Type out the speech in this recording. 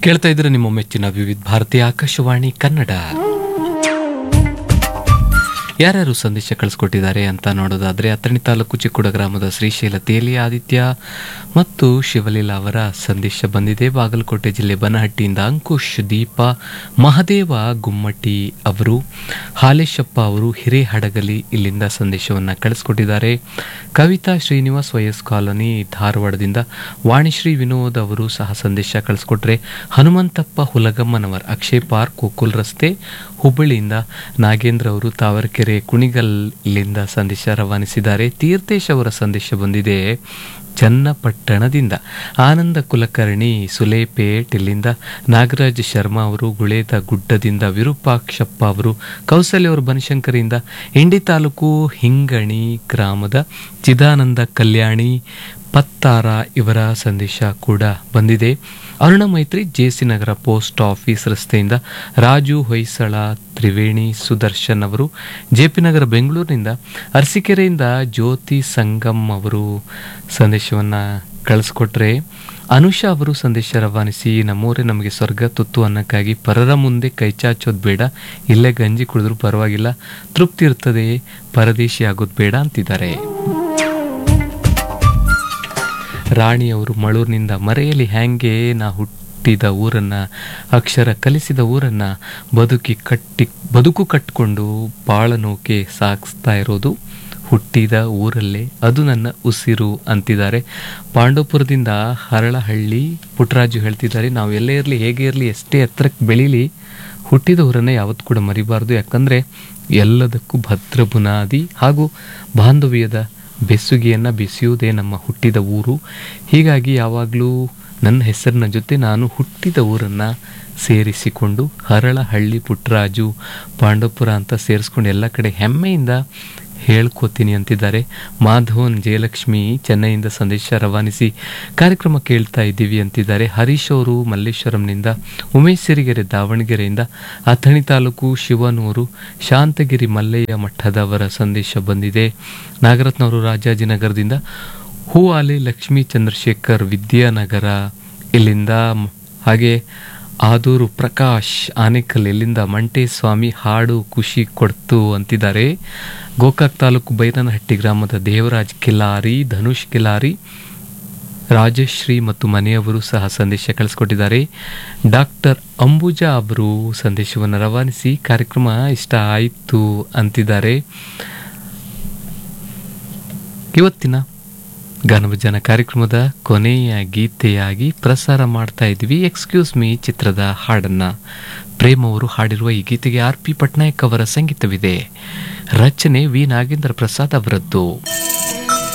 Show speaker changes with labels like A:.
A: ಕೇಳ್ತಾ ಇದ್ರೆ ನಿಮ್ಮ ಮೆಚ್ಚಿನ ವಿವಿಧ ಭಾರತಿ ಆಕಾಶವಾಣಿ ಕನ್ನಡ ಯಾರ್ಯಾರು ಸಂದೇಶ ಕಳಿಸ್ಕೊಟ್ಟಿದ್ದಾರೆ ಅಂತ ನೋಡೋದಾದ್ರೆ ಅಥಣಿ ತಾಲೂಕು ಚಿಕ್ಕುಡ ಗ್ರಾಮದ ಶ್ರೀಶೈಲ ತೇಲಿ ಆದಿತ್ಯ ಮತ್ತು ಶಿವಲೀಲಾ ಅವರ ಸಂದೇಶ ಬಂದಿದೆ ಬಾಗಲಕೋಟೆ ಜಿಲ್ಲೆ ಬನಹಟ್ಟಿಯಿಂದ ಅಂಕುಶ್ ದೀಪ ಮಹದೇವ ಗುಮ್ಮಟಿ ಅವರು ಹಾಲೇಶಪ್ಪ ಅವರು ಹಿರೇಹಡಗಲಿ ಇಲ್ಲಿಂದ ಸಂದೇಶವನ್ನು ಕಳಿಸ್ಕೊಟ್ಟಿದ್ದಾರೆ ಕವಿತಾ ಶ್ರೀನಿವಾಸ್ ವಯಸ್ ಕಾಲೋನಿ ಧಾರವಾಡದಿಂದ ವಾಣಿಶ್ರೀ ವಿನೋದ್ ಅವರು ಸಹ ಸಂದೇಶ ಕಳಿಸ್ಕೊಟ್ರೆ ಹನುಮಂತಪ್ಪ ಹುಲಗಮ್ಮನವರ್ ಅಕ್ಷಯ್ ಪಾರ್ಕ್ ಗೋಕುಲ್ ರಸ್ತೆ ಹುಬ್ಬಳ್ಳಿಯಿಂದ ನಾಗೇಂದ್ರ ಅವರು ತಾವರಕೆರೆ ಕುಣಿಗಲ್ ಇಲ್ಲಿಂದ ಸಂದೇಶ ರವಾನಿಸಿದ್ದಾರೆ ತೀರ್ಥೇಶ್ ಅವರ ಸಂದೇಶ ಬಂದಿದೆ ಚನ್ನಪಟ್ಟಣದಿಂದ ಆನಂದ ಕುಲಕರ್ಣಿ ಸುಲೇಪೇಟ್ ಇಲ್ಲಿಂದ ನಾಗರಾಜ್ ಶರ್ಮಾ ಅವರು ಗುಳೇದ ಗುಡ್ಡದಿಂದ ವಿರೂಪಾಕ್ಷಪ್ಪ ಅವರು ಕೌಸಲ್ಯ ಅವರು ಬನಶಂಕರಿಯಿಂದ ಇಂಡಿ ತಾಲೂಕು ಹಿಂಗಣಿ ಗ್ರಾಮದ ಚಿದಾನಂದ ಕಲ್ಯಾಣಿ ಪತ್ತಾರ ಇವರ ಸಂದೇಶ ಕೂಡ ಬಂದಿದೆ ಅರುಣ ಮೈತ್ರಿ ಜೆಸಿ ನಗರ ಪೋಸ್ಟ್ ಆಫೀಸ್ ರಸ್ತೆಯಿಂದ ರಾಜು ಹೊಯ್ಸಳ ತ್ರಿವೇಣಿ ಸುದರ್ಶನ್ ಅವರು ಜೆಪಿ ನಗರ ಬೆಂಗಳೂರಿನಿಂದ ಅರಸೀಕೆರೆಯಿಂದ ಜ್ಯೋತಿ ಸಂಗಮ್ ಅವರು ಸಂದೇಶವನ್ನು ಕಳಿಸ್ಕೊಟ್ರೆ ಅನುಷಾ ಅವರು ಸಂದೇಶ ರವಾನಿಸಿ ನಮ್ಮೂರೇ ನಮಗೆ ಸ್ವರ್ಗ ತುತ್ತು ಅನ್ನಕ್ಕಾಗಿ ಪರರ ಮುಂದೆ ಕೈಚಾಚೋದು ಬೇಡ ಇಲ್ಲೇ ಗಂಜಿ ಕುಡಿದ್ರೂ ಪರವಾಗಿಲ್ಲ ತೃಪ್ತಿ ಇರ್ತದೆ ಪರದೇಶಿ ಆಗೋದು ಬೇಡ ಅಂತಿದ್ದಾರೆ ರಾಣಿಯವರು ಮಳೂರಿನಿಂದ ಮರೆಯಲಿ ಹ್ಯಾಂಗೆ ನಾ ಹುಟ್ಟಿದ ಊರನ್ನ ಅಕ್ಷರ ಕಲಿಸಿದ ಊರನ್ನ ಬದುಕಿ ಕಟ್ಟಿ ಬದುಕು ಕಟ್ಟಿಕೊಂಡು ಬಾಳನೋಕೆ ಸಾಗಿಸ್ತಾ ಇರೋದು ಹುಟ್ಟಿದ ಊರಲ್ಲೇ ಅದು ನನ್ನ ಉಸಿರು ಅಂತಿದ್ದಾರೆ ಪಾಂಡವಪುರದಿಂದ ಹರಳಹಳ್ಳಿ ಪುಟ್ಟರಾಜು ಹೇಳ್ತಿದ್ದಾರೆ ನಾವು ಎಲ್ಲೇ ಇರಲಿ ಹೇಗೆ ಇರಲಿ ಎಷ್ಟೇ ಎತ್ತರಕ್ಕೆ ಬೆಳೀಲಿ ಹುಟ್ಟಿದ ಊರನ್ನ ಯಾವತ್ತೂ ಕೂಡ ಮರಿಬಾರ್ದು ಯಾಕಂದರೆ ಎಲ್ಲದಕ್ಕೂ ಭದ್ರ ಬುನಾದಿ ಹಾಗೂ ಬಾಂಧವ್ಯದ ಬೆಸುಗೆಯನ್ನು ಬೆಸೆಯುವುದೇ ನಮ್ಮ ಹುಟ್ಟಿದ ಊರು ಹೀಗಾಗಿ ಯಾವಾಗಲೂ ನನ್ನ ಹೆಸರಿನ ಜೊತೆ ನಾನು ಹುಟ್ಟಿದ ಊರನ್ನು ಸೇರಿಸಿಕೊಂಡು ಹರಳಹಳ್ಳಿ ಪುಟ್ಟರಾಜು ಪಾಂಡವಪುರ ಅಂತ ಸೇರಿಸ್ಕೊಂಡು ಎಲ್ಲ ಕಡೆ ಹೆಮ್ಮೆಯಿಂದ ಹೇಳ್ಕೋತೀನಿ ಅಂತಿದ್ದಾರೆ ಮಾಧವನ್ ಜಯಲಕ್ಷ್ಮಿ ಚೆನ್ನೈಯಿಂದ ಸಂದೇಶ ರವಾನಿಸಿ ಕಾರ್ಯಕ್ರಮ ಕೇಳ್ತಾ ಇದ್ದೀವಿ ಅಂತಿದ್ದಾರೆ ಹರೀಶ್ ಅವರು ಮಲ್ಲೇಶ್ವರಂನಿಂದ ಉಮೇಶ್ ಸಿರಿಗೆರೆ ದಾವಣಗೆರೆಯಿಂದ ಅಥಣಿ ತಾಲೂಕು ಶಿವನೂರು ಶಾಂತಗಿರಿ ಮಲ್ಲಯ್ಯ ಮಠದವರ ಸಂದೇಶ ಬಂದಿದೆ ನಾಗರತ್ನವರು ರಾಜಾಜಿನಗರದಿಂದ ಹೂವಾಲೆ ಲಕ್ಷ್ಮೀ ಚಂದ್ರಶೇಖರ್ ವಿದ್ಯಾನಗರ ಇಲ್ಲಿಂದ ಮ್- ಹಾಗೆ ಆದೂರು ಪ್ರಕಾಶ್ ಆನೇಕಲ್ ಇಲ್ಲಿಂದ ಮಂಟೇಸ್ವಾಮಿ ಹಾಡು ಖುಷಿ ಕೊಡ್ತು ಅಂತಿದ್ದಾರೆ ಗೋಕಾಕ್ ತಾಲೂಕು ಬೈರನಹಟ್ಟಿ ಗ್ರಾಮದ ದೇವರಾಜ್ ಕಿಲಾರಿ ಧನುಷ್ ಕಿಲಾರಿ ರಾಜಶ್ರೀ ಮತ್ತು ಮನೆಯವರು ಸಹ ಸಂದೇಶ ಕಳಿಸ್ಕೊಟ್ಟಿದ್ದಾರೆ ಡಾಕ್ಟರ್ ಅಂಬುಜಾ ಅವರು ಸಂದೇಶವನ್ನು ರವಾನಿಸಿ ಕಾರ್ಯಕ್ರಮ ಇಷ್ಟ ಆಯಿತು ಅಂತಿದ್ದಾರೆ ಇವತ್ತಿನ ಗಾನಭಜನ ಕಾರ್ಯಕ್ರಮದ ಕೊನೆಯ ಗೀತೆಯಾಗಿ ಪ್ರಸಾರ ಮಾಡ್ತಾ ಇದ್ವಿ ಎಕ್ಸ್ಕ್ಯೂಸ್ ಮೀ ಚಿತ್ರದ ಹಾಡನ್ನ ಪ್ರೇಮ್ ಅವರು ಹಾಡಿರುವ ಈ ಗೀತೆಗೆ ಆರ್ ಪಿ ಪಟ್ನಾಯಕ್ ಅವರ ಸಂಗೀತವಿದೆ ರಚನೆ ವಿ ನಾಗೇಂದ್ರ ಪ್ರಸಾದ್ ಅವರದ್ದು